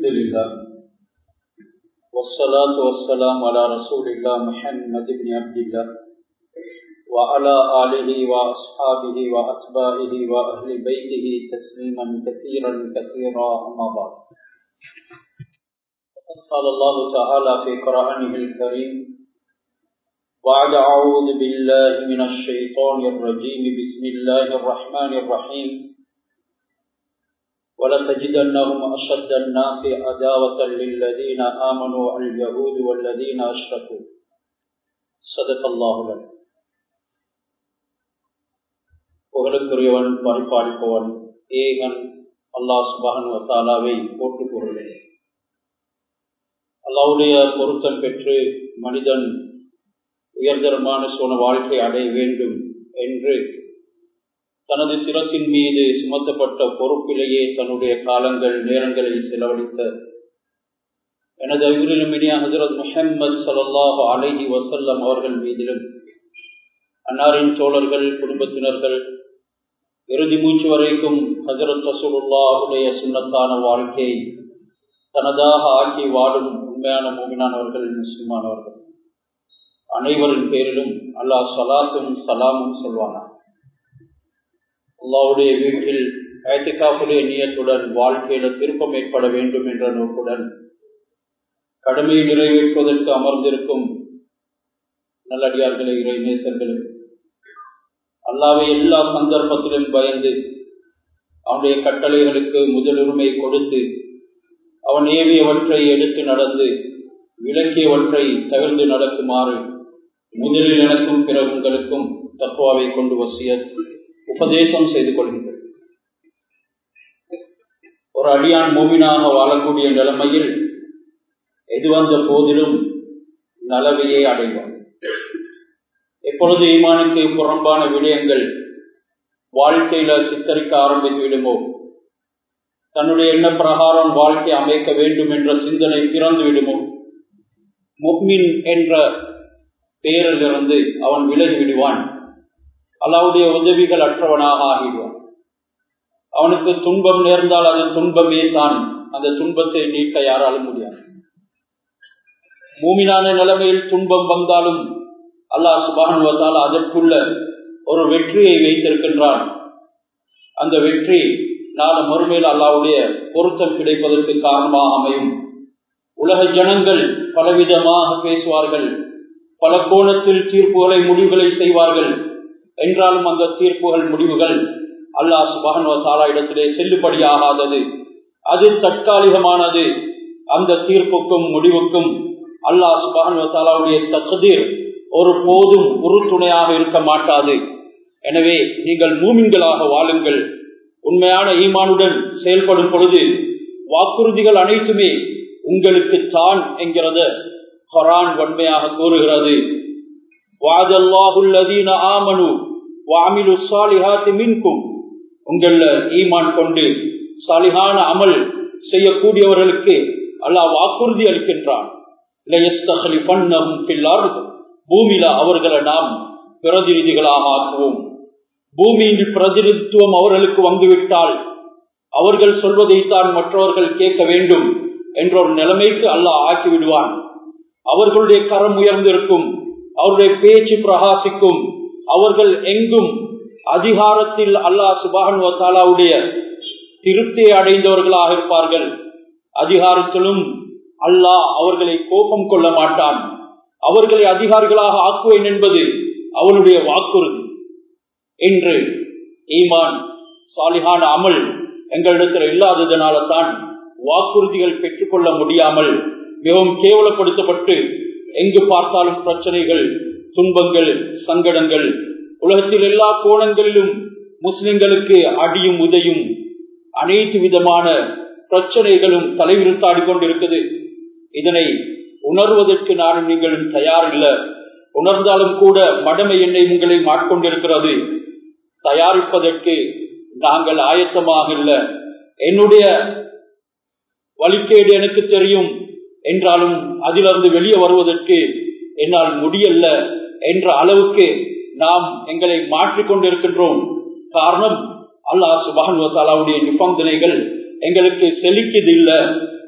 الحمد لله والصلاة والسلام على رسول الله محمد بن عبد الله وعلى آله وأصحابه وأتباعه وأهل بيته تسليما كثيرا كثيرا أما بعد قال الله تعالى في قرآنه الكريم بعد أعوذ بالله من الشيطان الرجيم بسم الله الرحمن الرحيم ولتجدنهم أشد الناس عداوة للذين آمنوا اليهود والذين أشركوا صدق الله العظيم புகழுக்குரியவன் பரிபாலிப்பவன் ஏகன் அல்லாஹ் சுபான் வத்தாலாவை போட்டுக் கூறுகிறேன் அல்லாவுடைய பொருத்தம் பெற்று மனிதன் உயர்தரமான சோன வாழ்க்கை அடைய வேண்டும் என்று தனது சிரசின் மீது சுமத்தப்பட்ட பொறுப்பிலேயே தன்னுடைய காலங்கள் நேரங்களை செலவழித்த எனது உயிரிலும் இனிய ஹசரத் முஹம்மது சல்லாஹ் அலஹி வசல்லம் அவர்கள் மீதிலும் அன்னாரின் தோழர்கள் குடும்பத்தினர்கள் இறுதி மூச்சு வரைக்கும் ஹசரத் ரசூலுல்லாவுடைய சுண்ணத்தான வாழ்க்கையை தனதாக ஆக்கி வாடும் உண்மையான மூமினானவர்கள் முஸ்லிமானவர்கள் அனைவரின் பேரிலும் அல்லாஹ் சலாத்தும் சலாமும் சொல்வானா அல்லாவுடைய வீட்டில் ஏத்திகாப்புடைய நியத்துடன் வாழ்க்கையில திருப்பம் ஏற்பட வேண்டும் என்ற நோக்குடன் கடமையை நிறைவேற்றுவதற்கு அமர்ந்திருக்கும் நல்லடியார்களே இறை நேசர்களே அல்லாவை எல்லா சந்தர்ப்பத்திலும் பயந்து அவனுடைய கட்டளைகளுக்கு முதலுரிமை கொடுத்து அவன் ஏவியவற்றை எடுத்து நடந்து விளக்கியவற்றை தவிர்த்து நடக்குமாறு முதலில் எனக்கும் பிற உங்களுக்கும் தத்துவாவை கொண்டு வசிய உபதேசம் செய்து கொள்கின்றேன் ஒரு அடியான் மூவினாக வாழக்கூடிய நிலைமையில் எது வந்த போதிலும் நலவையே அடைவான் எப்பொழுது ஈமானுக்கு புறம்பான விடயங்கள் வாழ்க்கையில சித்தரிக்க ஆரம்பித்து விடுமோ தன்னுடைய எண்ண பிரகாரம் வாழ்க்கை அமைக்க வேண்டும் என்ற சிந்தனை பிறந்து விடுமோ முக்மின் என்ற பெயரிலிருந்து அவன் விலகி விடுவான் அல்லாவுடைய உதவிகள் அற்றவனாக ஆகிடுவான் அவனுக்கு துன்பம் நேர்ந்தால் அது துன்பமே தான் அந்த துன்பத்தை நீக்க யாராலும் முடியாது மூமினான நிலைமையில் துன்பம் வந்தாலும் அல்லாஹ் சுபானுவத்தால் அதற்குள்ள ஒரு வெற்றியை வைத்திருக்கின்றான் அந்த வெற்றி நாலு மறுமையில் அல்லாவுடைய பொருத்தம் கிடைப்பதற்கு காரணமாக அமையும் உலக ஜனங்கள் பலவிதமாக பேசுவார்கள் பல கோணத்தில் தீர்ப்புகளை முடிவுகளை செய்வார்கள் என்றாலும் அந்த தீர்ப்புகள் முடிவுகள் அல்லாஹ் சுபானுவத்தாலா இடத்திலே செல்லுபடியாகாதது அது தற்காலிகமானது அந்த தீர்ப்புக்கும் முடிவுக்கும் அல்லாஹ் சுபானுவத்தாலாவுடைய தகுதீர் ஒரு போதும் உறுதுணையாக இருக்க மாட்டாது எனவே நீங்கள் மூமின்களாக வாழுங்கள் உண்மையான ஈமானுடன் செயல்படும் பொழுது வாக்குறுதிகள் அனைத்துமே உங்களுக்கு தான் என்கிறத ஹரான் வன்மையாக கூறுகிறது ஆமனு வாமிலு சாலிஹாத்தி மின்கும் உங்கள ஈமான் கொண்டு சாலிஹான அமல் செய்யக்கூடியவர்களுக்கு அல்லாஹ் வாக்குறுதி அளிக்கின்றான் பூமியில அவர்களை நாம் பிரதிநிதிகளாக ஆக்குவோம் பூமியின் பிரதிநிதித்துவம் அவர்களுக்கு வந்துவிட்டால் அவர்கள் சொல்வதைத்தான் மற்றவர்கள் கேட்க வேண்டும் என்ற ஒரு நிலைமைக்கு அல்லாஹ் ஆக்கி விடுவான் அவர்களுடைய கரம் உயர்ந்திருக்கும் அவருடைய பேச்சு பிரகாசிக்கும் அவர்கள் எங்கும் அதிகாரத்தில் அல்லாஹ் சுபானுவத்தாலாவுடைய திருப்தியை அடைந்தவர்களாக இருப்பார்கள் அதிகாரத்திலும் அல்லாஹ் அவர்களை கோபம் கொள்ள மாட்டான் அவர்களை அதிகாரிகளாக ஆக்குவேன் என்பது அவனுடைய வாக்குறுதி என்று ஈமான் சாலிஹான அமல் எங்களிடத்தில் இல்லாததனால தான் வாக்குறுதிகள் பெற்றுக்கொள்ள முடியாமல் மிகவும் கேவலப்படுத்தப்பட்டு எங்கு பார்த்தாலும் பிரச்சனைகள் துன்பங்கள் சங்கடங்கள் உலகத்தில் எல்லா கோணங்களிலும் முஸ்லிம்களுக்கு அடியும் உதையும் அனைத்து விதமான பிரச்சனைகளும் தலைவிருத்தாடி கொண்டிருக்குது இதனை உணர்வதற்கு நானும் நீங்களும் தயாரில்லை உணர்ந்தாலும் கூட மடமை எண்ணெய் உங்களை மாட்கொண்டிருக்கிறது தயாரிப்பதற்கு நாங்கள் ஆயத்தமாக இல்லை என்னுடைய வழிகேடு எனக்கு தெரியும் என்றாலும் அதிலிருந்து வெளியே வருவதற்கு என்னால் முடியல என்ற அளவுக்கு நாம் எங்களை மாற்றிக்கொண்டிருக்கின்றோம் காரணம் அல்லாஹ் சுபான் தாலாவுடைய நிபந்தனைகள் எங்களுக்கு செழிக்குது இல்ல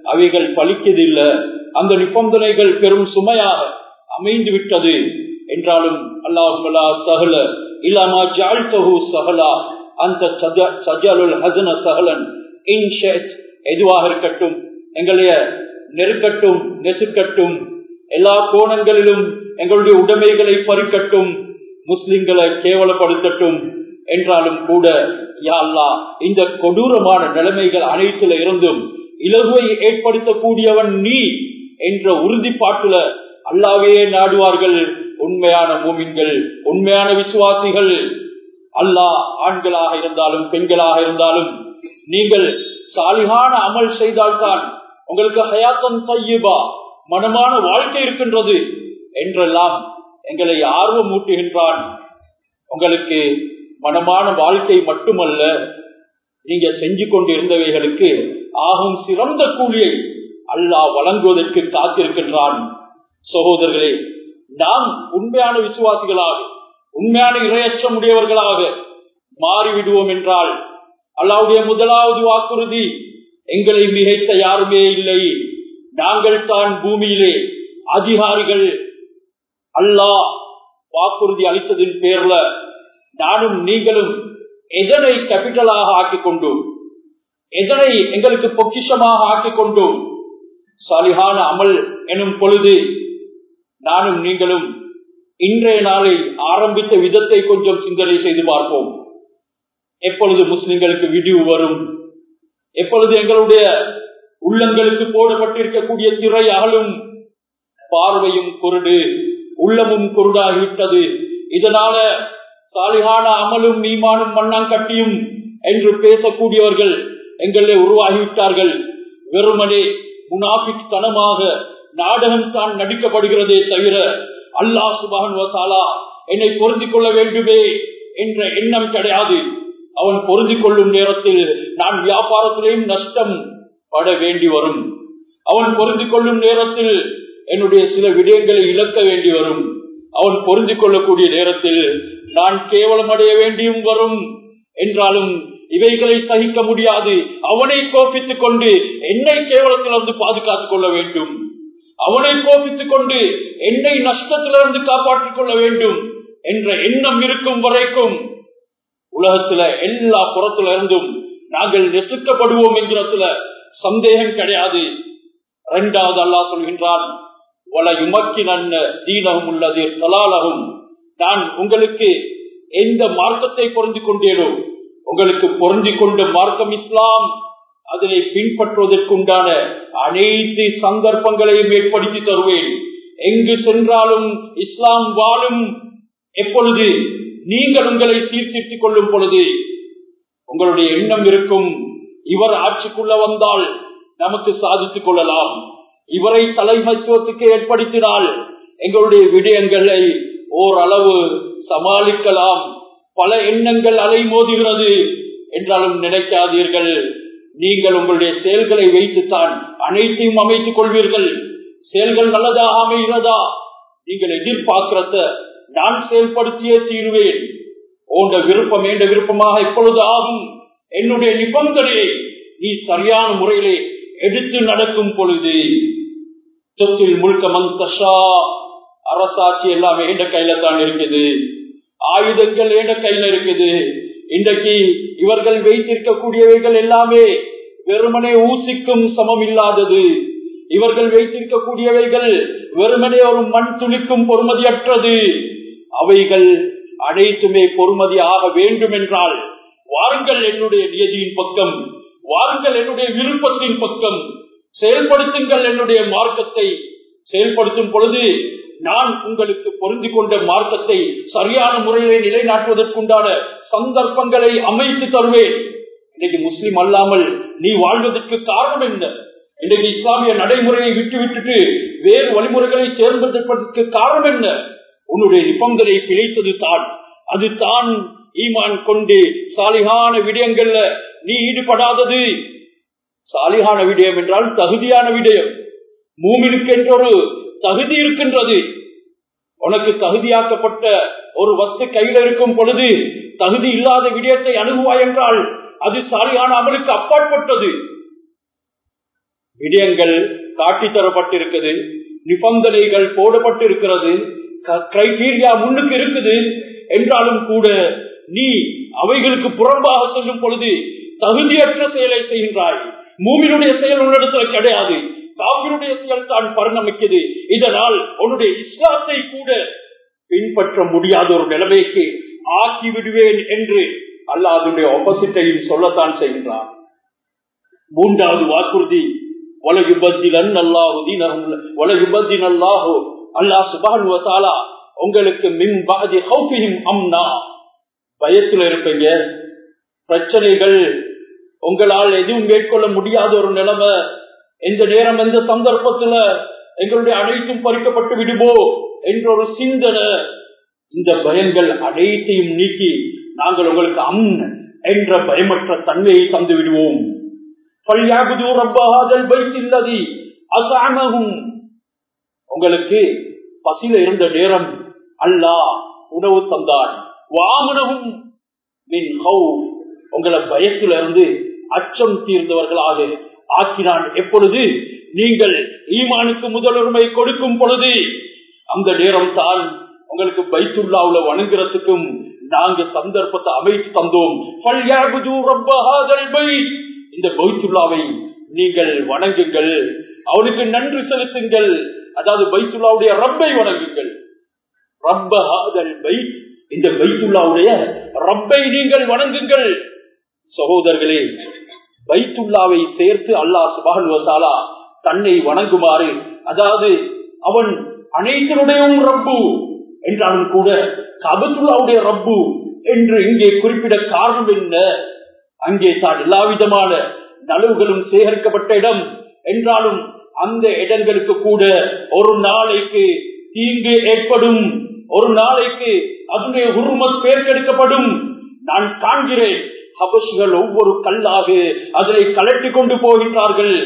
அவைகள் பலிக்கதில்லை அந்த நிபந்தனைகள் பெரும் சுமையாக அமைந்து விட்டது என்றாலும் அல்லாஹுலா சகல இல்லாமா ஜாழ்தஹு சகலா அந்த சஜலுல் ஹசன சகலன் இன்ஷெட் எதுவாக இருக்கட்டும் எங்களைய நெருக்கட்டும் நெசுக்கட்டும் எல்லா கோணங்களிலும் எங்களுடைய உடைமைகளை பறிக்கட்டும் முஸ்லிம்களை கேவலப்படுத்தட்டும் என்றாலும் கூட யாழ்லா இந்த கொடூரமான நிலைமைகள் அனைத்துல இருந்தும் இலகுவை ஏற்படுத்தக்கூடியவன் நீ என்ற உறுதிப்பாட்டுல அல்லாவே நாடுவார்கள் உண்மையான மூமின்கள் உண்மையான விசுவாசிகள் அல்லாஹ் ஆண்களாக இருந்தாலும் பெண்களாக இருந்தாலும் நீங்கள் சாலிகான அமல் செய்தால்தான் உங்களுக்கு ஹயாத்தம் தையபா மனமான வாழ்க்கை இருக்கின்றது என்றெல்லாம் எங்களை ஆர்வம் ஊட்டுகின்றான் உங்களுக்கு மனமான வாழ்க்கை மட்டுமல்ல நீங்க செஞ்சு கொண்டு இருந்தவைகளுக்கு ஆகும் சிறந்த கூலியை அல்லாஹ் வழங்குவதற்கு காத்திருக்கின்றான் சகோதரர்களே நாம் உண்மையான விசுவாசிகளாக உண்மையான இரையச்சம் உடையவர்களாக மாறிவிடுவோம் என்றால் அல்லாவுடைய முதலாவது வாக்குறுதி எங்களை மிகைத்த யாருமே இல்லை நாங்கள் தான் பூமியிலே அதிகாரிகள் அல்லாஹ் வாக்குறுதி அளித்ததின் பேர்ல நானும் நீங்களும் எதனை கேபிட்டலாக ஆக்கிக் கொண்டோம் எதனை எங்களுக்கு பொக்கிஷமாக ஆக்கிக் கொண்டோம் சாலிகான அமல் எனும் பொழுது நானும் நீங்களும் இன்றைய நாளை ஆரம்பித்த விதத்தை கொஞ்சம் சிந்தனை செய்து பார்ப்போம் எப்பொழுது முஸ்லிம்களுக்கு விடிவு வரும் எப்பொழுது எங்களுடைய உள்ளங்களுக்கு போடப்பட்டிருக்கக்கூடிய திரை அகலும் பார்வையும் குருடு உள்ளமும் குருடாகிவிட்டது இதனால சாலிகான அமலும் மீமானும் மண்ணாங்கட்டியும் என்று பேசக்கூடியவர்கள் எங்களே உருவாகிவிட்டார்கள் வெறுமனே முனாபிக் தனமாக நாடகம் தான் நடிக்கப்படுகிறதே தவிர அல்லாஹ் சுபான் என்னை பொருந்திக் கொள்ள வேண்டுமே என்ற எண்ணம் கிடையாது அவன் பொருந்திக் கொள்ளும் நேரத்தில் நான் வியாபாரத்திலேயும் நஷ்டம் பட வேண்டி வரும் அவன் பொருந்திக் கொள்ளும் நேரத்தில் என்னுடைய சில விடயங்களை இழக்க வேண்டி வரும் அவன் பொருந்திக் கொள்ளக்கூடிய நேரத்தில் நான் கேவலம் அடைய வேண்டியும் வரும் என்றாலும் இவைகளை சகிக்க முடியாது அவனை கோபித்துக் கொண்டு என்னை கேவலத்திலிருந்து பாதுகாத்துக் கொள்ள வேண்டும் அவனை கோபித்துக் கொண்டு என்னை நஷ்டத்திலிருந்து காப்பாற்றிக் கொள்ள வேண்டும் என்ற எண்ணம் இருக்கும் வரைக்கும் உலகத்துல எல்லா புறத்துல இருந்தும் நாங்கள் நெசுக்கப்படுவோம் என்கிறதுல சந்தேகம் கிடையாது இரண்டாவது அல்லாஹ் சொல்கின்றான் வல யுமக்கி நன்ன தீனகம் உள்ளது தலாலகும் நான் உங்களுக்கு எந்த மார்க்கத்தை பொருந்தி கொண்டேனோ உங்களுக்கு பொருந்தி கொண்ட மார்க்கம் இஸ்லாம் அதனை பின்பற்றுவதற்குண்டான அனைத்து சந்தர்ப்பங்களையும் ஏற்படுத்தி தருவேன் எங்கு சென்றாலும் இஸ்லாம் வாழும் எப்பொழுது நீங்கள் உங்களை சீர்திருத்திக் கொள்ளும் பொழுது உங்களுடைய எண்ணம் இருக்கும் இவர் ஆட்சிக்குள்ள வந்தால் நமக்கு சாதித்துக் கொள்ளலாம் இவரை தலைமைத்துவத்துக்கு ஏற்படுத்தினால் எங்களுடைய விடயங்களை ஓரளவு சமாளிக்கலாம் பல எண்ணங்கள் அலைமோதுகிறது என்றாலும் நினைக்காதீர்கள் நீங்கள் உங்களுடைய செயல்களை வைத்துத்தான் அனைத்தையும் அமைத்துக் கொள்வீர்கள் செயல்கள் நல்லதாக அமைகிறதா நீங்கள் எதிர்பார்க்கிறத நான் செயல்படுத்தியே தீருவேன் உங்க விருப்பம் என்ற விருப்பமாக எப்பொழுது ஆகும் என்னுடைய நிபந்தனையை நீ சரியான முறையிலே எடுத்து நடக்கும் பொழுது சொத்தில் முழுக்க மந்தஷா அரசாட்சி எல்லாமே என்ற கையில தான் இருக்குது ஆயுதங்கள் என்ற கையில இருக்குது இன்றைக்கு இவர்கள் வைத்திருக்கக்கூடியவைகள் எல்லாமே வெறுமனே ஊசிக்கும் சமம் இல்லாதது இவர்கள் வைத்திருக்கக்கூடியவைகள் வெறுமனே ஒரு மண் துளிக்கும் பொறுமதியற்றது அவைகள் அனைத்துமே பொறுமதி ஆக வேண்டும் என்றால் வாருங்கள் என்னுடைய நியதியின் பக்கம் வாருங்கள் என்னுடைய விருப்பத்தின் பக்கம் செயல்படுத்துங்கள் என்னுடைய மார்க்கத்தை செயல்படுத்தும் பொழுது நான் உங்களுக்கு பொருந்தி கொண்ட மார்க்கத்தை சரியான முறையிலே நிலைநாட்டுவதற்குண்டான சந்தர்ப்பங்களை அமைத்து தருவேன் இன்னைக்கு முஸ்லிம் அல்லாமல் நீ வாழ்வதற்கு காரணம் என்ன இன்றைக்கு இஸ்லாமிய நடைமுறையை விட்டு விட்டுட்டு வேறு வழிமுறைகளை தேர்ந்தெடுப்பதற்கு காரணம் என்ன உன்னுடைய நிபந்தனை பிழைத்தது தான் அது தான் ஈமான் கொண்டு சாலிகான விடயங்கள்ல நீ ஈடுபடாதது சாலிகான விடயம் என்றால் தகுதியான விடயம் மூமினுக்கு என்றொரு தகுதி இருக்கின்றது உனக்கு தகுதியாக்கப்பட்ட ஒரு வத்து கையில் இருக்கும் பொழுது தகுதி இல்லாத விடயத்தை அணுகுவாய் என்றால் அது சாலியான அமலுக்கு அப்பாற்பட்டது விடயங்கள் காட்டித்தரப்பட்டிருக்குது நிபந்தனைகள் போடப்பட்டிருக்கிறது கிரைடீரியா முன்னுக்கு இருக்குது என்றாலும் கூட நீ அவைகளுக்கு புறம்பாக சொல்லும் பொழுது தகுதியற்ற செயலை செய்கின்றாய் மூமினுடைய செயல் உன்னிடத்துல கிடையாது காவினுடைய செயல் தான் பரிணமிக்குது இதனால் உன்னுடைய இஸ்லாத்தை கூட பின்பற்ற முடியாத ஒரு நிலைமைக்கு ஆக்கி விடுவேன் என்று அல்லாஹ் அதனுடைய ஒப்பசிட்டையும் சொல்லத்தான் செய்கின்றான் மூன்றாவது வாக்குறுதி வலகுபத்திலன் அல்லாஹு வலகுபத்தின் அல்லாஹு அல்லாஹ் சுபான் வசாலா உங்களுக்கு மின் பாதி ஹவுபியும் அம்னா பயத்துல இருப்பீங்க பிரச்சனைகள் உங்களால் எதுவும் மேற்கொள்ள முடியாத ஒரு நிலைமை எந்த நேரம் எந்த சந்தர்ப்பத்துல எங்களுடைய அனைத்தும் பறிக்கப்பட்டு விடுமோ என்ற ஒரு சிந்தனை இந்த பயங்கள் அனைத்தையும் நீக்கி நாங்கள் உங்களுக்கு அம் என்ற பயமற்ற தன்மையை தந்து விடுவோம் உங்களுக்கு பசியில இருந்த நேரம் அல்லாஹ் உணவு தந்தான் வாமனவும் உங்களை பயத்தில இருந்து அச்சம் தீர்ந்தவர்களாக ஆக்கினான் எப்பொழுது நீங்கள் ஈமானுக்கு முதலுரிமை கொடுக்கும் பொழுது அந்த நேரம் தான் உங்களுக்கு பைத்துள்ளாவுல வணங்குறதுக்கும் நாங்க சந்தர்ப்பத்தை அமைத்து தந்தோம் இந்த பைத்துள்ளாவை நீங்கள் வணங்குங்கள் அவனுக்கு நன்றி செலுத்துங்கள் அதாவது பைத்துள்ளாவுடைய ரப்பை வணங்குங்கள் ரப்பஹாதல் பைத் இந்த பைத்துள்ளாவுடைய ரப்பை நீங்கள் வணங்குங்கள் சகோதரர்களே பைத்துல்லாவை சேர்த்து அல்லாஹ் சுபான் வந்தாலா தன்னை வணங்குமாறு அதாவது அவன் அனைத்தினுடையும் ரப்பு என்றாலும் கூட கபத்துல்லாவுடைய ரப்பு என்று இங்கே குறிப்பிட காரணம் என்ன அங்கே தான் எல்லா விதமான நலவுகளும் சேகரிக்கப்பட்ட இடம் என்றாலும் அந்த இடங்களுக்கு கூட ஒரு நாளைக்கு தீங்கு ஏற்படும் ஒரு நாளைக்கு அதனுடைய உருமத் பேர்க்கெடுக்கப்படும் நான் காண்கிறேன் ஹபசுகள் ஒவ்வொரு கல்லாக அதனை கலட்டி கொண்டு போகின்றார்கள்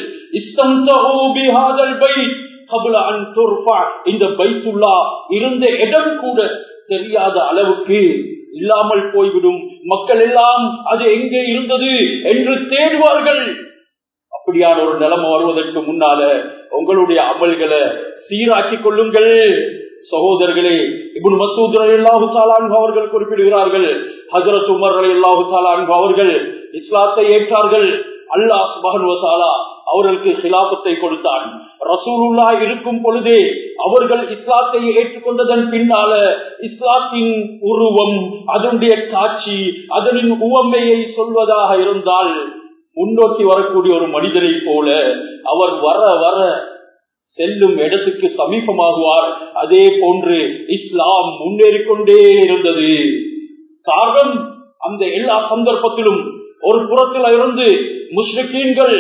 இந்த பைத்துல்லா இருந்த இடம் கூட தெரியாத அளவுக்கு இல்லாமல் போய்விடும் மக்கள் எல்லாம் அது எங்கே இருந்தது என்று தேடுவார்கள் அப்படியான ஒரு நிலைமை வருவதற்கு முன்னால உங்களுடைய அமல்களை சீராக்கி கொள்ளுங்கள் சகோதரர்களே இபுன் மசூத் அல்லாஹு தாலான் அவர்கள் குறிப்பிடுகிறார்கள் ஹசரத் உமர் அலி அல்லாஹு தாலான் அவர்கள் இஸ்லாத்தை ஏற்றார்கள் அல்லாஹ் சுபகனுவத்தாலா அவர்களுக்கு சிலாபத்தை கொடுத்தான் ரசூலுல்லா இருக்கும் பொழுதே அவர்கள் இஸ்லாத்தை ஏற்றுக்கொண்டதன் பின்னால இஸ்லாத்தின் உருவம் அதனுடைய காட்சி அதனின் உவமையை சொல்வதாக இருந்தால் முன்னோக்கி வரக்கூடிய ஒரு மனிதரை போல அவர் வர வர செல்லும் இடத்துக்கு சமீபமாகுவார் அதே போன்று இஸ்லாம் முன்னேறி கொண்டே இருந்தது காரணம் அந்த எல்லா சந்தர்ப்பத்திலும் ஒரு புறத்தில் இருந்து முஸ்லிக்கீன்கள்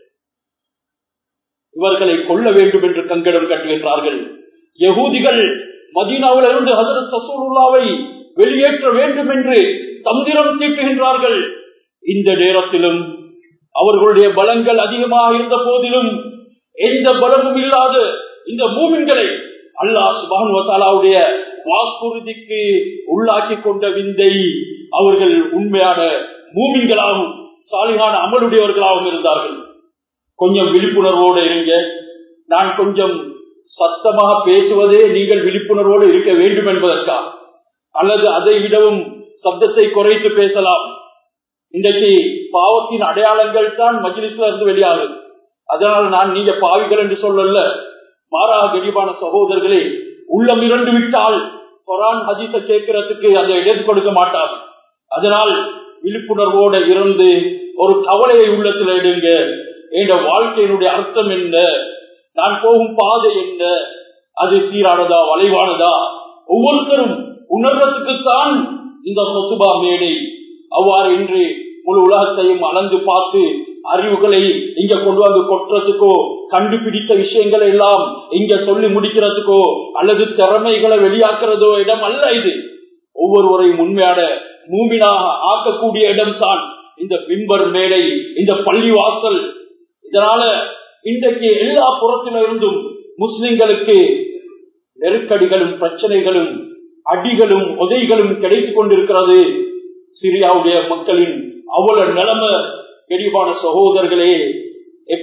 இவர்களை கொல்ல வேண்டும் என்று கங்கடம் கட்டுகின்றார்கள் யகூதிகள் மதீனாவில் இருந்து ஹசரத் சசூலுல்லாவை வெளியேற்ற வேண்டும் என்று தந்திரம் தீட்டுகின்றார்கள் இந்த நேரத்திலும் அவர்களுடைய பலங்கள் அதிகமாக இருந்த போதிலும் எந்த பலமும் இல்லாத இந்த மூமின்களை அல்லாஹ் சுபானுவத்தாலாவுடைய வாக்குறுதிக்கு உள்ளாக்கி கொண்ட விந்தை அவர்கள் உண்மையான மூமின்களாகவும் சாலிகான அமலுடையவர்களாகவும் இருந்தார்கள் கொஞ்சம் விழிப்புணர்வோடு இருங்க நான் கொஞ்சம் சத்தமாக பேசுவதே நீங்கள் விழிப்புணர்வோடு இருக்க வேண்டும் என்பதற்கா அல்லது அதை விடவும் சப்தத்தை குறைத்து பேசலாம் இன்றைக்கு பாவத்தின் அடையாளங்கள் தான் மஜ்லிஸ்ல இருந்து வெளியாகுது அதனால் நான் நீங்க பாவிகள் என்று சொல்லல மாறாக கரிபான சகோதரர்களே உள்ளம் இறந்து விட்டால் கொரான் ஹதீஸ கேட்கறதுக்கு அந்த இடம் கொடுக்க மாட்டார் அதனால் விழிப்புணர்வோட இருந்து ஒரு கவலையை உள்ளத்துல எடுங்க என்ற வாழ்க்கையினுடைய அர்த்தம் என்ன நான் போகும் பாதை என்ன அது சீரானதா வளைவானதா ஒவ்வொருத்தரும் உணர்றதுக்குத்தான் இந்த சொத்துபா மேடை அவ்வாறு இன்று முழு உலகத்தையும் அளந்து பார்த்து அறிவுகளை இங்க கொண்டு வந்து கொட்டுறதுக்கோ கண்டுபிடித்த விஷயங்களை எல்லாம் இங்க சொல்லி முடிக்கிறதுக்கோ அல்லது திறமைகளை வெளியாக்குறதோ இடம் அல்ல இது ஒவ்வொருவரையும் உண்மையான மூமினாக ஆக்கக்கூடிய இடம் தான் இந்த பிம்பர் மேடை இந்த பள்ளி வாசல் இதனால இன்றைக்கு எல்லா புறத்தில இருந்தும் முஸ்லிம்களுக்கு நெருக்கடிகளும் பிரச்சனைகளும் அடிகளும் உதைகளும் கிடைத்துக் கொண்டிருக்கிறது சிரியாவுடைய மக்களின் அவ்வளவு நிலைமை கெடிவான சகோதரர்களே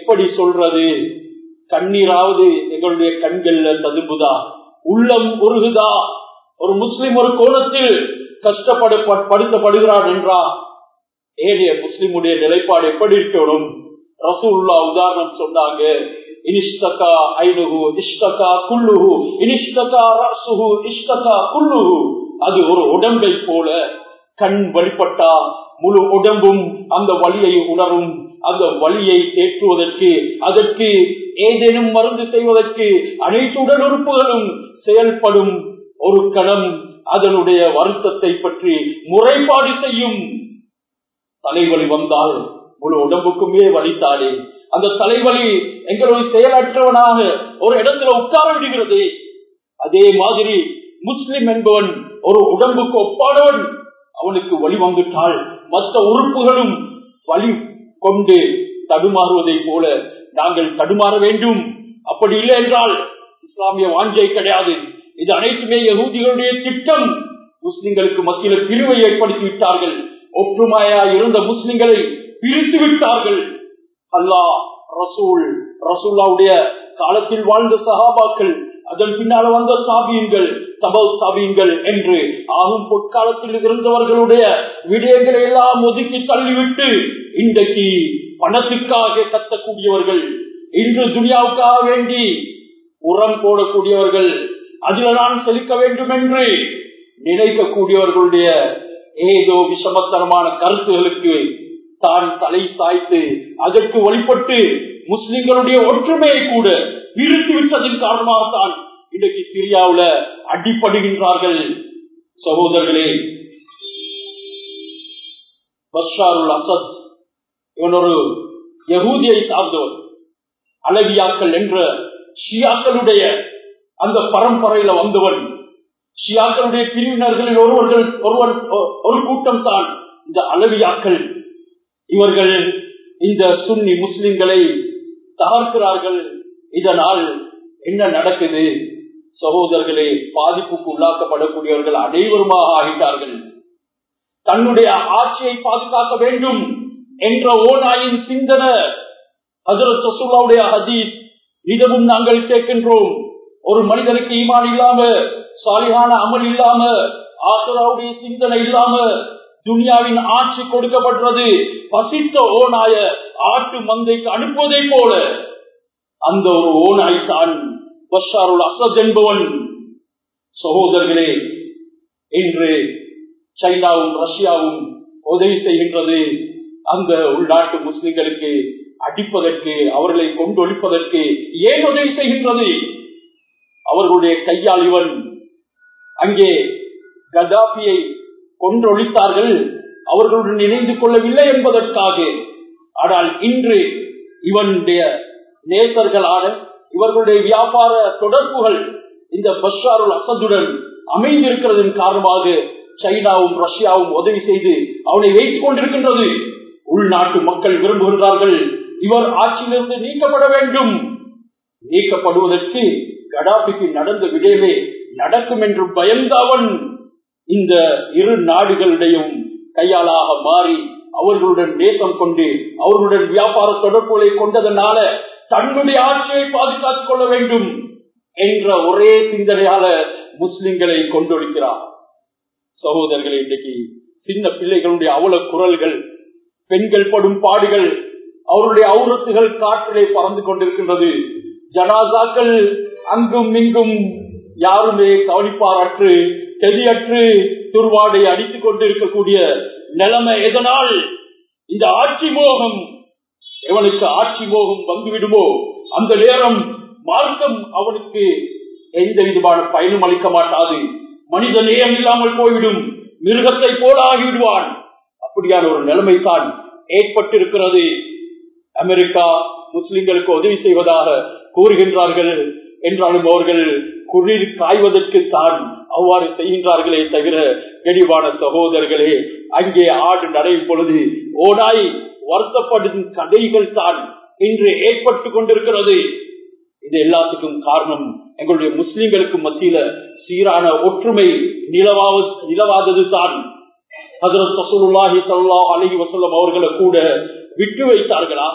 எப்படி சொல்றது கண்ணீராவது எங்களுடைய கண்கள்ல ததும்புதா உள்ளம் உருகுதா ஒரு முஸ்லிம் ஒரு கோணத்தில் கஷ்டப்படு படுத்தப்படுகிறார் என்றா ஏழைய முஸ்லிமுடைய நிலைப்பாடு எப்படி இருக்கணும் ரசூல்லா உதாரணம் சொன்னாங்க இனிஷ்டகா ஐனுகு இஷ்டகா குல்லுகு இனிஷ்டகா ரசுகு இஷ்டகா குல்லுகு அது ஒரு உடம்பை போல கண் வழிபட்டா முழு உடம்பும் அந்த வழியை உணரும் அந்த வழியை தேற்றுவதற்கு அதற்கு ஏதேனும் மருந்து செய்வதற்கு அனைத்து உடல் உறுப்புகளும் செயல்படும் ஒரு கணம் அதனுடைய வருத்தத்தை பற்றி முறைப்பாடு செய்யும் தலைவலி வந்தால் முழு உடம்புக்குமே வலித்தாலே அந்த தலைவலி எங்களுடைய செயலற்றவனாக ஒரு இடத்துல உட்கார விடுகிறது அதே மாதிரி முஸ்லிம் என்பவன் ஒரு உடம்புக்கு ஒப்பானவன் அவனுக்கு வழி வந்துட்டால் மற்ற உறுப்புகளும் வழி கொண்டு தடுமாறுவதை போல நாங்கள் தடுமாற வேண்டும் அப்படி இல்லை என்றால் இஸ்லாமிய வாஞ்சை கிடையாது இது அனைத்துமே யகூதிகளுடைய திட்டம் முஸ்லிம்களுக்கு மத்தியில் பிரிவை ஏற்படுத்தி விட்டார்கள் ஒற்றுமையா இருந்த முஸ்லிம்களை பிரித்து விட்டார்கள் அல்லாஹ் ரசூல் ரசூல்லாவுடைய காலத்தில் வாழ்ந்த சகாபாக்கள் அதன் பின்னால் வந்த சாபியங்கள் தபல் சாபியங்கள் என்று ஆகும் பொற்காலத்தில் இருந்தவர்களுடைய விடயங்களை எல்லாம் ஒதுக்கி தள்ளிவிட்டு இன்றைக்கு பணத்துக்காக கத்தக்கூடியவர்கள் இன்று துனியாவுக்காக வேண்டி உரம் போடக்கூடியவர்கள் அதில் நான் செலுத்த வேண்டும் என்று நினைக்கக்கூடியவர்களுடைய ஏதோ விஷமத்தனமான கருத்துகளுக்கு தான் தலை சாய்த்து அதற்கு வழிபட்டு முஸ்லிம்களுடைய ஒற்றுமையை கூட பிரித்து விட்டதன் காரணமாகத்தான் இன்றைக்கு சிரியாவுல அடிப்படுகின்றார்கள் சகோதரர்களே பஷாருல் அசத் இவன் ஒரு யகூதியை சார்ந்தவர் அலவியாக்கள் என்ற ஷியாக்களுடைய அந்த பரம்பரையில வந்தவன் ஷியாக்களுடைய பிரிவினர்களில் ஒருவர்கள் ஒருவன் ஒரு கூட்டம் தான் இந்த அலவியாக்கள் இவர்கள் இந்த சுன்னி முஸ்லிம்களை தகர்க்கிறார்கள் இதனால் என்ன நடக்குது சகோதரர்களே பாதிப்புக்கு உள்ளாக்கப்படக்கூடியவர்கள் அனைவருமாக ஆகிட்டார்கள் தன்னுடைய ஆட்சியை பாதுகாக்க வேண்டும் என்ற ஓனாயின் சிந்தனை ஹசரத் ரசூலாவுடைய ஹதீஸ் இதுவும் நாங்கள் கேட்கின்றோம் ஒரு மனிதனுக்கு ஈமான் இல்லாம சாலிகான அமல் இல்லாம ஆசராவுடைய சிந்தனை இல்லாம துனியாவின் ஆட்சி கொடுக்கப்படுறது பசித்த ஓனாய ஆட்டு மந்தைக்கு அனுப்புவதை போல அந்த ஒரு ஓனாய் தான் பஷாருல் அசத் என்பவன் சகோதரர்களே இன்று சைனாவும் ரஷ்யாவும் உதவி செய்கின்றது அந்த உள்நாட்டு முஸ்லிம்களுக்கு அடிப்பதற்கு அவர்களை கொண்டொழிப்பதற்கு ஏன் உதவி செய்கின்றது அவர்களுடைய கையால் இவன் அங்கே கதாபியை கொன்றொழித்தார்கள் அவர்களுடன் இணைந்து கொள்ளவில்லை என்பதற்காக ஆனால் இன்று இவனுடைய நேசர்களான இவர்களுடைய வியாபார தொடர்புகள் இந்த பஷாருல் அசதுடன் அமைந்திருக்கிறதன் காரணமாக சைனாவும் ரஷ்யாவும் உதவி செய்து அவனை வைத்துக் கொண்டிருக்கின்றது உள்நாட்டு மக்கள் விரும்புகின்றார்கள் இவர் ஆட்சியிலிருந்து நீக்கப்பட வேண்டும் நீக்கப்படுவதற்கு கடாபிக்கு நடந்த விடயமே நடக்கும் என்று பயந்த அவன் இந்த இரு நாடுகளிடையும் கையாளாக மாறி அவர்களுடன் நேசம் கொண்டு அவர்களுடன் வியாபார தொடர்புகளை கொண்டதனால தன்னுடைய ஆட்சியை பாதுகாத்துக் கொள்ள வேண்டும் என்ற ஒரே சிந்தனையால முஸ்லிம்களை கொண்டொழிக்கிறார் சகோதரர்கள் இன்றைக்கு சின்ன பிள்ளைகளுடைய அவல குரல்கள் பெண்கள் படும் பாடுகள் அவருடைய அவுரத்துகள் காற்றிலே பறந்து கொண்டிருக்கின்றது ஜனாசாக்கள் அங்கும் இங்கும் யாருமே கவனிப்பாரற்று தெரியற்று துர்வாடை அடித்துக் கொண்டிருக்கக்கூடிய நிலைமை எதனால் இந்த ஆட்சி மோகம் எவனுக்கு ஆட்சி மோகம் வந்துவிடுமோ அந்த நேரம் மார்க்கம் அவனுக்கு எந்த விதமான பயனும் அளிக்க மாட்டாது மனித நேயம் இல்லாமல் போய்விடும் மிருகத்தை போல ஆகிவிடுவான் அப்படியான ஒரு நிலைமை தான் ஏற்பட்டிருக்கிறது அமெரிக்கா முஸ்லிம்களுக்கு உதவி செய்வதாக கூறுகின்றார்கள் என்றாலும் அவர்கள் குளிர் காய்வதற்கு தான் அவ்வாறு செய்கின்றார்களே தவிர கெடிவான சகோதரர்களே அங்கே ஆடு நடையும் பொழுது ஓடாய் வருத்தப்படும் கதைகள் தான் இன்று ஏற்பட்டு கொண்டிருக்கிறது இது எல்லாத்துக்கும் காரணம் எங்களுடைய முஸ்லிம்களுக்கு மத்தியில சீரான ஒற்றுமை நிலவாவ நிலவாதது தான் அவர்களை கூட விட்டு வைத்தார்களா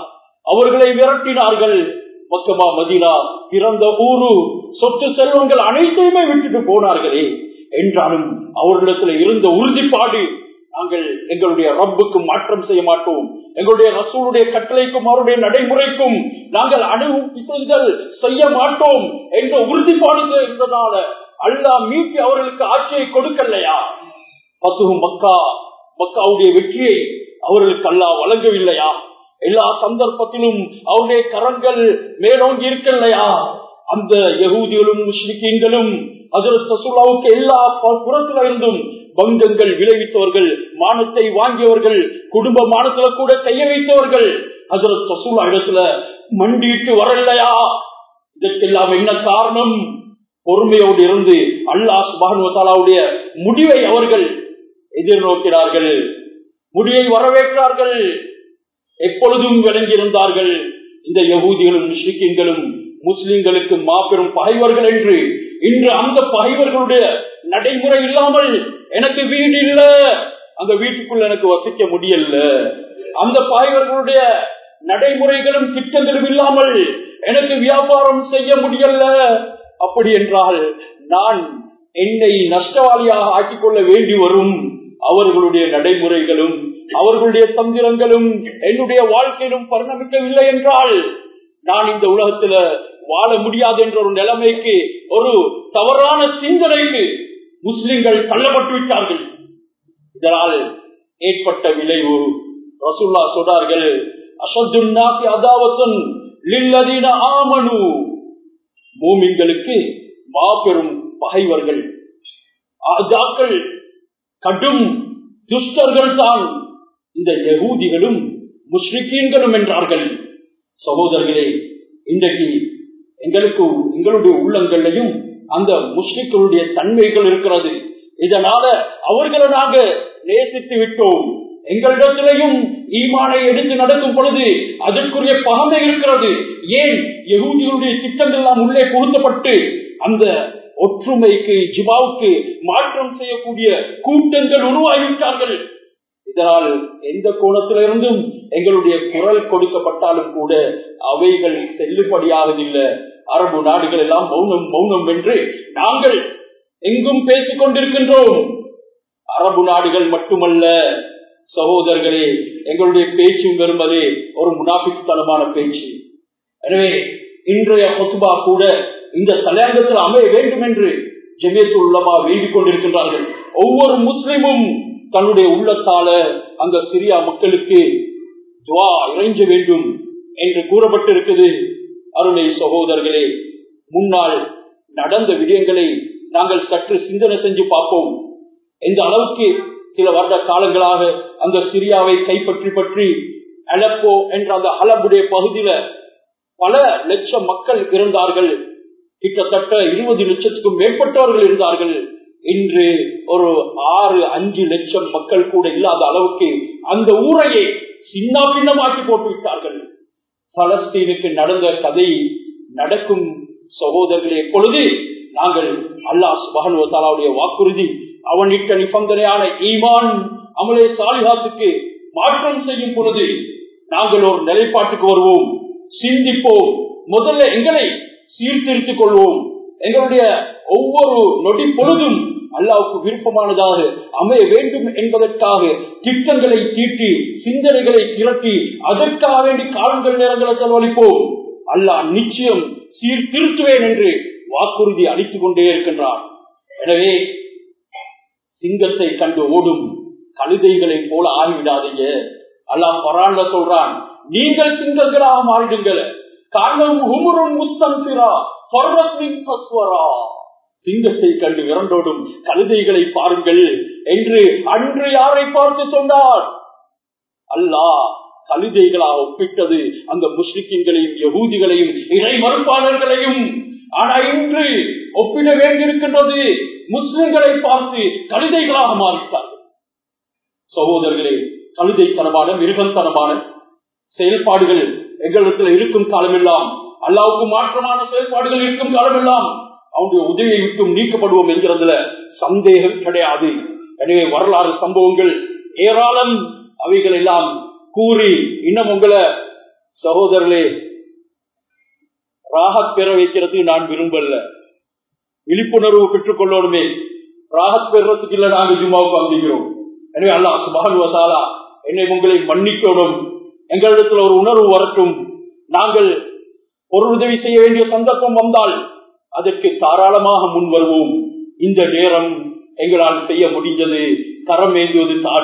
அவர்களை விரட்டினார்கள் மக்கமா மதினா பிறந்த ஊரு சொத்து செல்வங்கள் அனைத்தையுமே விட்டுட்டு போனார்களே என்றாலும் அவர்களிடத்துல இருந்த உறுதிப்பாடு நாங்கள் எங்களுடைய ரப்புக்கு மாற்றம் செய்ய மாட்டோம் எங்களுடைய ரசூலுடைய கட்டளைக்கும் அவருடைய நடைமுறைக்கும் நாங்கள் அணுகும் பிசைகள் செய்ய மாட்டோம் என்ற உறுதிப்பாடு இருந்ததால அல்லாஹ் மீட்டி அவர்களுக்கு ஆட்சியை கொடுக்கலையா பசுகு மக்கா மக்காவுடைய வெற்றியை அவர்களுக்கு அல்லாஹ் வழங்கவில்லையா எல்லா சந்தர்ப்பத்திலும் அவருடைய கரங்கள் மேலோங்கி இருக்கலையா அந்த யகூதிகளும் முஸ்லிக்கீன்களும் அதற்கு சுல்லாவுக்கு எல்லா புறத்துல இருந்தும் பங்கங்கள் விளைவித்தவர்கள் மானத்தை வாங்கியவர்கள் குடும்ப மானத்துல கூட கைய வைத்தவர்கள் அதற்கு சசூலா இடத்துல மண்டிட்டு வரலையா இதற்கெல்லாம் என்ன காரணம் பொறுமையோடு இருந்து அல்லாஹ் சுபானுவத்தாலாவுடைய முடிவை அவர்கள் எதிர்நோக்கிறார்கள் முடிவை வரவேற்றார்கள் எப்பொழுதும் விளங்கியிருந்தார்கள் இந்த யகூதிகளும் முஸ்லிம்களும் முஸ்லிம்களுக்கு மாபெரும் பகைவர்கள் என்று இன்று அந்த பகைவர்களுடைய நடைமுறை இல்லாமல் எனக்கு வீடு இல்ல அந்த வீட்டுக்குள்ள எனக்கு வசிக்க முடியல அந்த பகைவர்களுடைய நடைமுறைகளும் திட்டங்களும் இல்லாமல் எனக்கு வியாபாரம் செய்ய முடியல அப்படி என்றால் நான் என்னை நஷ்டவாளியாக ஆக்கிக் கொள்ள வேண்டி வரும் அவர்களுடைய நடைமுறைகளும் அவர்களுடைய தந்திரங்களும் என்னுடைய வாழ்க்கையிலும் பரிணமிக்கவில்லை என்றால் நான் இந்த உலகத்துல வாழ முடியாது என்ற ஒரு நிலைமைக்கு ஒரு தவறான சிந்தனைக்கு முஸ்லிம்கள் தள்ளப்பட்டு விட்டார்கள் இதனால் ஏற்பட்ட விளைவு ரசூல்லா சொல்றார்கள் அசத்துன்னாக்கி அதாவத்தன் லில்லதீன ஆமனு மூமின்களுக்கு மாபெரும் பகைவர்கள் ஆஜாக்கள் கடும் துஷ்டர்கள் தான் இந்த யகூதிகளும் முஸ்லிக்கீன்களும் என்றார்கள் சகோதரர்களே இன்றைக்கு எங்களுக்கு எங்களுடைய உள்ளங்களையும் அந்த முஸ்லிக்களுடைய தன்மைகள் இருக்கிறது இதனால அவர்களை நாங்க நேசித்து விட்டோம் எங்களிடத்திலையும் ஈமானை எடுத்து நடக்கும் பொழுது அதற்குரிய பகமை இருக்கிறது ஏன் யகூதிகளுடைய திட்டங்கள் எல்லாம் உள்ளே புகுத்தப்பட்டு அந்த ஒற்றுமைக்கு ஜிபாவுக்கு மாற்றம் செய்யக்கூடிய கூட்டங்கள் உருவாகிவிட்டார்கள் இதனால் எந்த கோணத்திலிருந்தும் எங்களுடைய குரல் கொடுக்கப்பட்டாலும் கூட அவைகள் செல்லுபடியாவதில்லை அரபு நாடுகள் எல்லாம் மௌனம் மௌனம் என்று நாங்கள் எங்கும் பேசிக் கொண்டிருக்கின்றோம் அரபு நாடுகள் மட்டுமல்ல சகோதரர்களே எங்களுடைய பேச்சும் வரும்பதே ஒரு முனாபித்தனமான பேச்சு எனவே இன்றைய பொசுபா கூட இந்த தலையங்கத்தில் அமைய வேண்டும் என்று ஜெமியத்து உள்ளமா வேண்டிக் கொண்டிருக்கின்றார்கள் ஒவ்வொரு முஸ்லிமும் தன்னுடைய உள்ளத்தால அந்த சிரியா மக்களுக்கு துவா இறைஞ்ச வேண்டும் என்று கூறப்பட்டிருக்குது அருணை சகோதரர்களே முன்னால் நடந்த விடயங்களை நாங்கள் சற்று சிந்தனை செஞ்சு பார்ப்போம் எந்த அளவுக்கு சில வருட காலங்களாக அந்த சிரியாவை கைப்பற்றி பற்றி அலப்போ என்ற அந்த அலபுடைய பகுதியில பல லட்சம் மக்கள் இருந்தார்கள் கிட்டத்தட்ட இருபது லட்சத்துக்கும் மேற்பட்டவர்கள் இருந்தார்கள் இன்று ஒரு ஆறு அஞ்சு லட்சம் மக்கள் கூட இல்லாத அளவுக்கு அந்த ஊரையே சின்ன பின்னமாக்கி போட்டு விட்டார்கள் பலஸ்தீனுக்கு நடந்த கதை நடக்கும் சகோதரர்களே எப்பொழுது நாங்கள் அல்லாஹ் சுபானுவத்தாலாவுடைய வாக்குறுதி அவன் இட்ட நிபந்தனையான ஈமான் அமலே சாலிஹாத்துக்கு மாற்றம் செய்யும் பொழுது நாங்கள் ஒரு நிலைப்பாட்டுக்கு வருவோம் சிந்திப்போம் முதல்ல எங்களை சீர்திருத்திக் கொள்வோம் எங்களுடைய ஒவ்வொரு நொடி பொழுதும் அல்லாவுக்கு விருப்பமானதாக அமைய வேண்டும் என்பதற்காக திட்டங்களை தீட்டி சிந்தனைகளை திரட்டி அதற்காக வேண்டி காலங்கள் நேரங்களை செலவழிப்போம் அல்லாஹ் நிச்சயம் சீர்திருத்துவேன் என்று வாக்குறுதி அளித்துக் கொண்டே இருக்கின்றார் எனவே சிங்கத்தை கண்டு ஓடும் கழுதைகளை போல ஆகிவிடாதீங்க அல்லாஹ் பரான்ல சொல்றான் நீங்கள் சிங்கங்களாக மாறிடுங்கள் காரணம் உமுரும் முஸ்தன்பிரா சிங்கத்தை கண்டு விரண்டோடும் கழுதைகளை பாருங்கள் என்று அன்று யாரை பார்த்து சொன்னார் அல்லாஹ் கழுதைகளா ஒப்பிட்டது அந்த முஸ்லிம்களையும் யகூதிகளையும் இறை மறுப்பாளர்களையும் ஆனா இன்று ஒப்பிட வேண்டியிருக்கின்றது முஸ்லிம்களை பார்த்து கழுதைகளாக மாறிட்டார்கள் சகோதரர்களே கழுதைத்தனமான மிருகத்தனமான செயல்பாடுகள் எங்களிடத்தில் இருக்கும் காலமெல்லாம் அல்லாவுக்கு மாற்றமான செயல்பாடுகள் இருக்கும் காலமெல்லாம் அவனுடைய உதவியை விட்டும் நீக்கப்படுவோம் என்கிறதுல சந்தேகம் கிடையாது எனவே வரலாறு சம்பவங்கள் ஏராளம் அவைகள் எல்லாம் கூறி இன்னும் உங்களை சகோதரர்களே ராகத் பெற வைக்கிறதுக்கு நான் விரும்பல விழிப்புணர்வு பெற்றுக் கொள்ளணுமே ராகத் பெறத்துக்கு இல்ல நாங்க ஜும்மாவுக்கு வந்திருக்கிறோம் எனவே அல்லா சுபானுவதாலா என்னை உங்களை மன்னிக்கணும் எங்களிடத்தில் ஒரு உணர்வு வரட்டும் நாங்கள் ஒரு உதவி செய்ய வேண்டிய சந்தர்ப்பம் வந்தால் அதற்கு தாராளமாக முன் வருவோம் இந்த நேரம் எங்களால் செய்ய முடிந்தது கரம் ஏந்துவது தான்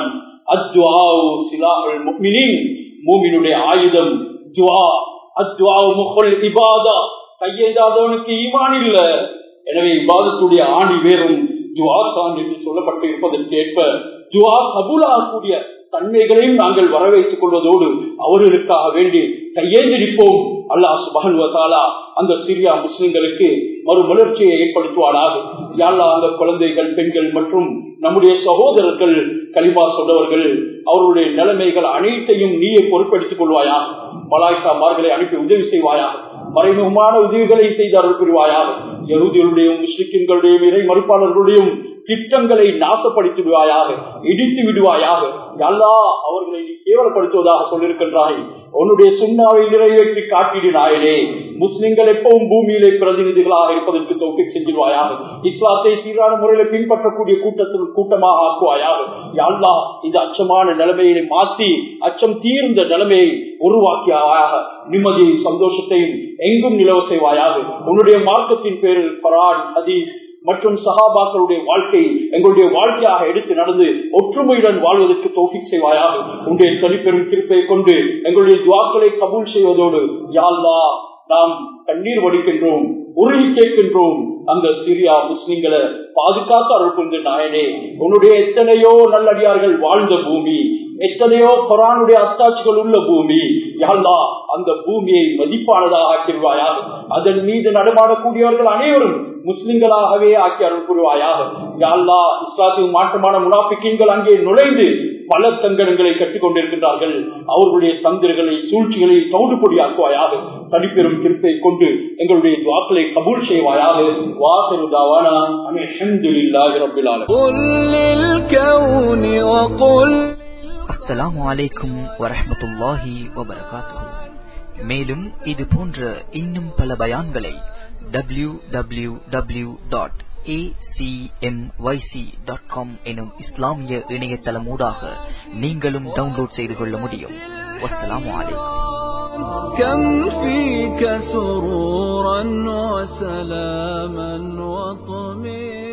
மூமினுடைய ஆயுதம் துவா அத்வா முகல் இபாதா கையேந்தாதவனுக்கு ஈமான் இல்ல எனவே இபாதத்துடைய ஆணி வேறும் துவா தான் என்று சொல்லப்பட்டு இருப்பதற்கு ஏற்ப துவா கபூலாகக்கூடிய தன்மைகளையும் நாங்கள் வரவேற்றுக் கொள்வதோடு அவர்களுக்காக வேண்டி கையேந்திரிப்போம் அல்லாஹ் சுபகன்வத்தாலா அந்த சிரியா முஸ்லிம்களுக்கு மறுமலர்ச்சியை ஏற்படுத்துவானாக யாழ்லா அந்த குழந்தைகள் பெண்கள் மற்றும் நம்முடைய சகோதரர்கள் கலிமா சொன்னவர்கள் அவர்களுடைய நிலைமைகள் அனைத்தையும் நீயே பொறுப்படுத்திக் கொள்வாயா மலாய்க்காமார்களை அனுப்பி உதவி செய்வாயா மறைமுகமான உதவிகளை செய்து அருள் புரிவாயாக யகுதிகளுடையும் முஸ்லிம்களுடையும் இறை மறுப்பாளர்களுடையும் திட்டங்களை நாசப்படுத்தி விடுவாயாக இடித்து விடுவாயாக எல்லா அவர்களை நீ கேவலப்படுத்துவதாக சொல்லியிருக்கின்றாய் உன்னுடைய சுண்ணாவை நிறைவேற்றி காட்டிடு நாயனே முஸ்லிம்கள் எப்பவும் பூமியிலே பிரதிநிதிகளாக இருப்பதற்கு தொகுப்பை செஞ்சிருவாயாக இஸ்லாத்தை சீரான முறையில பின்பற்றக்கூடிய கூட்டத்தில் கூட்டமாக ஆக்குவாயாக யாழ்லா இந்த அச்சமான நிலைமையை மாற்றி அச்சம் தீர்ந்த நிலைமையை உருவாக்கியாக நிம்மதியை சந்தோஷத்தையும் எங்கும் நிலவ செய்வாயாக உன்னுடைய மார்க்கத்தின் பேரில் பரான் ஹதீஸ் மற்றும் சகாபாக்களுடைய வாழ்க்கை எங்களுடைய வாழ்க்கையாக எடுத்து நடந்து ஒற்றுமையுடன் வாழ்வதற்கு தோஃபிக் செய்வாயாக உன்னுடைய தனிப்பெரும் திருப்பை கொண்டு எங்களுடைய துவாக்களை கபூல் செய்வதோடு யாழ்லா நாம் கண்ணீர் வடிக்கின்றோம் உருகி கேட்கின்றோம் அந்த சிரியா முஸ்லிம்களை பாதுகாத்து அருள் கொண்டு நாயனே உன்னுடைய எத்தனையோ நல்லடியார்கள் வாழ்ந்த பூமி எத்தனையோ குரானுடைய அத்தாட்சிகள் உள்ள பூமி யாழ்லா அந்த பூமியை மதிப்பானதாக ஆக்கிடுவாயாக அதன் மீது நடமாடக்கூடியவர்கள் அனைவரும் முஸ்லிம்களாகவே ஆக்கி அருள் புரிவாயாக யாழ்லா இஸ்லாத்தின் மாற்றமான முனாபிக்கீன்கள் அங்கே நுழைந்து பல தங்கடங்களை கட்டிக் கொண்டிருக்கின்றார்கள் அவர்களுடைய தந்திரங்களை சூழ்ச்சிகளை தவுடுபொடியாக்குவாயாக தனிப்பெரும் திருப்பை கொண்டு எங்களுடைய துவாக்களை கபூல் செய்வாயாக வாசருதாவானா அல்ஹம்துலில்லாஹி ரப்பில் ஆலமீன் அஸ்ஸலாமு அலைக்கும் வரஹ்மத்துல்லாஹி வபரகாத்துஹு மேலும் இது போன்ற இன்னும் பல பயான்களை W W W dot acmyc.com எனும் இஸ்லாமிய இணையதளம் ஊடாக நீங்களும் டவுன்லோட் செய்து கொள்ள முடியும் வஸ்ஸலாமு அலைக்கும் كم فيك سرورا وسلاما وطمئنا